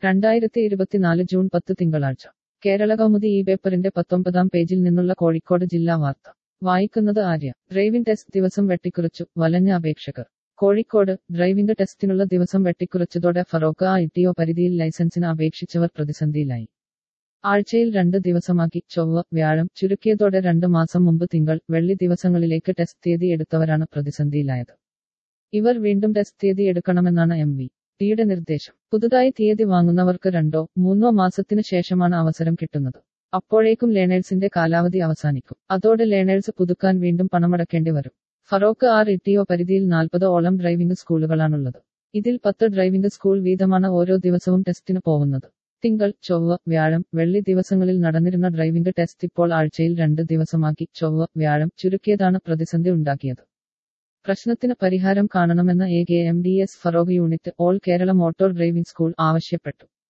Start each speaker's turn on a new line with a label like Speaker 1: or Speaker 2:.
Speaker 1: രണ്ടായിരത്തി ഇരുപത്തിനാല് ജൂൺ പത്ത് തിങ്കളാഴ്ച കേരള കൗമുദി ഈ പേപ്പറിന്റെ പത്തൊമ്പതാം പേജിൽ നിന്നുള്ള കോഴിക്കോട് ജില്ലാ വാർത്ത വായിക്കുന്നത് ആര്യ ഡ്രൈവിംഗ് ടെസ്റ്റ് ദിവസം വെട്ടിക്കുറച്ചു വലഞ്ഞ അപേക്ഷകർ കോഴിക്കോട് ഡ്രൈവിംഗ് ടെസ്റ്റിനുള്ള ദിവസം വെട്ടിക്കുറച്ചതോടെ ഫറോക്ക് ആ ഇട്ടിഒ പരിധിയിൽ ലൈസൻസിന് അപേക്ഷിച്ചവർ പ്രതിസന്ധിയിലായി ആഴ്ചയിൽ രണ്ട് ദിവസമാക്കി ചൊവ്വ വ്യാഴം ചുരുക്കിയതോടെ രണ്ട് മാസം മുമ്പ് തിങ്കൾ വെള്ളി ദിവസങ്ങളിലേക്ക് ടെസ്റ്റ് തീയതി എടുത്തവരാണ് പ്രതിസന്ധിയിലായത് ഇവർ വീണ്ടും ടെസ്റ്റ് തീയതി എടുക്കണമെന്നാണ് എം വി ടിയുടെ നിർദ്ദേശം പുതുതായി തീയതി വാങ്ങുന്നവർക്ക് രണ്ടോ മൂന്നോ മാസത്തിന് ശേഷമാണ് അവസരം കിട്ടുന്നത് അപ്പോഴേക്കും ലേണേഴ്സിന്റെ കാലാവധി അവസാനിക്കും അതോടെ ലേണേഴ്സ് പുതുക്കാൻ വീണ്ടും പണമടക്കേണ്ടി വരും ഫറോക്ക് ആർ ഇട്ടിഒ പരിധിയിൽ നാൽപ്പത് ഓളം ഡ്രൈവിംഗ് സ്കൂളുകളാണുള്ളത് ഇതിൽ പത്ത് ഡ്രൈവിംഗ് സ്കൂൾ വീതമാണ് ഓരോ ദിവസവും ടെസ്റ്റിന് പോകുന്നത് തിങ്കൾ ചൊവ്വ വ്യാഴം വെള്ളി ദിവസങ്ങളിൽ നടന്നിരുന്ന ഡ്രൈവിംഗ് ടെസ്റ്റ് ഇപ്പോൾ ആഴ്ചയിൽ രണ്ട് ദിവസമാക്കി ചൊവ്വ വ്യാഴം ചുരുക്കിയതാണ് പ്രതിസന്ധി ഉണ്ടാക്കിയത് പ്രശ്നത്തിന് പരിഹാരം കാണണമെന്ന് A K M D S Feroke unit all Kerala motor driving school ആവശ്യപ്പെട്ടു